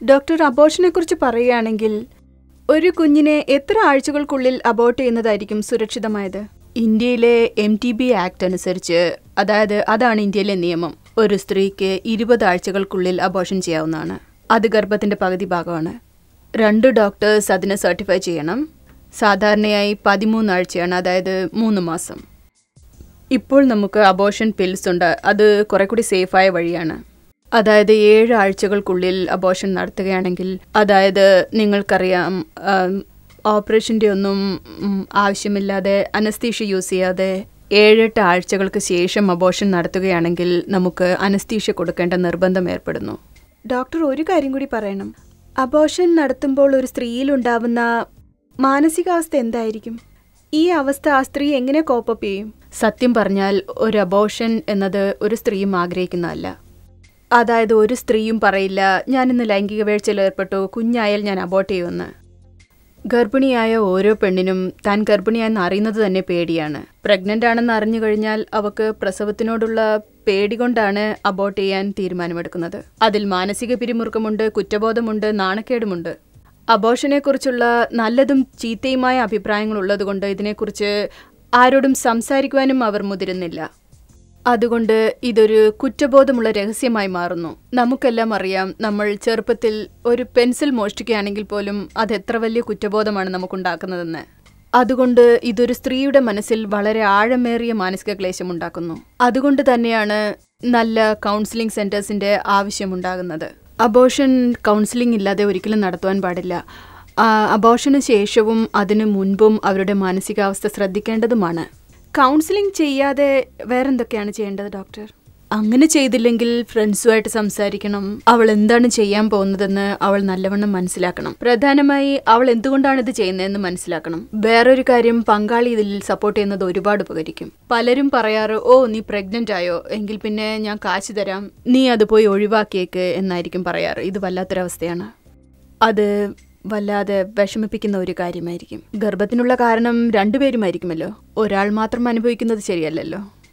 doctor അബോർഷനെ കുറിച്ച് പറയുകയാണെങ്കിൽ ഒരു കുഞ്ഞിനെ എത്ര ആഴ്ചകൾക്കുള്ളിൽ അബോർട്ട് ചെയ്യുന്നതായിരിക്കും സുരക്ഷിതമായത് ഇന്ത്യയിലെ എം ടി ബി ആക്ട് അനുസരിച്ച് അതായത് അതാണ് ഇന്ത്യയിലെ നിയമം ഒരു സ്ത്രീക്ക് ഇരുപത് ആഴ്ചകൾക്കുള്ളിൽ അബോർഷൻ ചെയ്യാവുന്നതാണ് അത് ഗർഭത്തിന്റെ പകുതി ഭാഗമാണ് രണ്ട് ഡോക്ടേഴ്സ് അതിന് സർട്ടിഫൈ ചെയ്യണം സാധാരണയായി പതിമൂന്ന് ആഴ്ചയാണ് അതായത് മൂന്ന് മാസം ഇപ്പോൾ നമുക്ക് അബോർഷൻ പിൽസ് ഉണ്ട് അത് കുറെ കൂടി സേഫായ വഴിയാണ് അതായത് ഏഴ് ആഴ്ചകൾക്കുള്ളിൽ അബോർഷൻ നടത്തുകയാണെങ്കിൽ അതായത് നിങ്ങൾക്കറിയാം ആം, ഓപ്പറേഷൻ്റെ ഒന്നും ഉം, ആവശ്യമില്ലാതെ അനസ്തീഷ യൂസ് ചെയ്യാതെ ഏഴെട്ട് ആഴ്ചകൾക്ക് ശേഷം അബോർഷൻ നടത്തുകയാണെങ്കിൽ നമുക്ക് അനസ്തീഷ കൊടുക്കേണ്ട നിർബന്ധം ഏർപ്പെടുന്നു ഡോക്ടർ ഒരു കാര്യം കൂടി പറയണം അബോർഷൻ നടത്തുമ്പോൾ ഒരു സ്ത്രീയിൽ ഉണ്ടാവുന്ന മാനസികാവസ്ഥ എന്തായിരിക്കും ഈ അവസ്ഥ ആ സ്ത്രീ എങ്ങനെ കോപ്പപ്പ് ചെയ്യും സത്യം പറഞ്ഞാൽ ഒരു അബോർഷൻ എന്നത് ഒരു സ്ത്രീയും ആഗ്രഹിക്കുന്നതല്ല അതായത് ഒരു സ്ത്രീയും പറയില്ല ഞാൻ ഇന്ന് ലൈംഗിക വീഴ്ചയിൽ ഏർപ്പെട്ടു കുഞ്ഞായാൽ ഞാൻ അബോർട്ട് ചെയ്യുമെന്ന് ഗർഭിണിയായ ഓരോ പെണ്ണിനും താൻ ഗർഭിണിയായെന്ന് അറിയുന്നത് തന്നെ പേടിയാണ് പ്രഗ്നന്റ് ആണെന്ന് അറിഞ്ഞു കഴിഞ്ഞാൽ അവക്ക് പ്രസവത്തിനോടുള്ള പേടി കൊണ്ടാണ് അബോർട്ട് ചെയ്യാൻ തീരുമാനമെടുക്കുന്നത് അതിൽ മാനസിക പിരിമുറുക്കമുണ്ട് കുറ്റബോധമുണ്ട് നാണക്കേടുമുണ്ട് അബോർഷനെ കുറിച്ചുള്ള നല്ലതും ചീത്തയുമായ അഭിപ്രായങ്ങൾ ഉള്ളതുകൊണ്ട് ഇതിനെക്കുറിച്ച് ആരോടും സംസാരിക്കുവാനും അവർ മുതിരുന്നില്ല അതുകൊണ്ട് ഇതൊരു കുറ്റബോധമുള്ള രഹസ്യമായി മാറുന്നു നമുക്കെല്ലാം അറിയാം നമ്മൾ ചെറുപ്പത്തിൽ ഒരു പെൻസിൽ മോഷ്ടിക്കുകയാണെങ്കിൽ പോലും അത് എത്ര വലിയ കുറ്റബോധമാണ് നമുക്കുണ്ടാക്കുന്നതെന്ന് അതുകൊണ്ട് ഇതൊരു സ്ത്രീയുടെ മനസ്സിൽ വളരെ ആഴമേറിയ മാനസിക ക്ലേശം ഉണ്ടാക്കുന്നു അതുകൊണ്ട് തന്നെയാണ് നല്ല കൗൺസിലിംഗ് സെന്റേഴ്സിന്റെ ആവശ്യമുണ്ടാകുന്നത് അബോഷൻ കൗൺസിലിംഗ് ഇല്ലാതെ ഒരിക്കലും നടത്തുവാൻ പാടില്ല ആ, അബോഷന് ശേഷവും അതിനു മുൻപും അവരുടെ മാനസികാവസ്ഥ ശ്രദ്ധിക്കേണ്ടതുമാണ് കൗൺസിലിംഗ് ചെയ്യാതെ വേറെന്തൊക്കെയാണ് ചെയ്യേണ്ടത് ഡോക്ടർ അങ്ങനെ ചെയ്തില്ലെങ്കിൽ ഫ്രണ്ട്സുമായിട്ട് സംസാരിക്കണം അവൾ എന്താണ് ചെയ്യാൻ പോകുന്നതെന്ന് അവൾ നല്ലവണ്ണം മനസ്സിലാക്കണം പ്രധാനമായി അവൾ എന്തുകൊണ്ടാണ് ഇത് ചെയ്യുന്നതെന്ന് മനസ്സിലാക്കണം വേറൊരു കാര്യം പങ്കാളി ഇതിൽ സപ്പോർട്ട് ചെയ്യുന്നത് ഒരുപാട് ഉപകരിക്കും പലരും പറയാറ് ഓ നീ പ്രഗ്നന്റ് ആയോ എങ്കിൽ പിന്നെ ഞാൻ കാശ് തരാം നീ അത് പോയി ഒഴിവാക്കിയേക്ക് എന്നായിരിക്കും പറയാറ് ഇത് വല്ലാത്തൊരവസ്ഥയാണ് അത് വല്ലാതെ വിഷമിപ്പിക്കുന്ന ഒരു കാര്യമായിരിക്കും ഗർഭത്തിനുള്ള കാരണം രണ്ടുപേരുമായിരിക്കുമല്ലോ ഒരാൾ മാത്രം അനുഭവിക്കുന്നത് ശരിയല്ലല്ലോ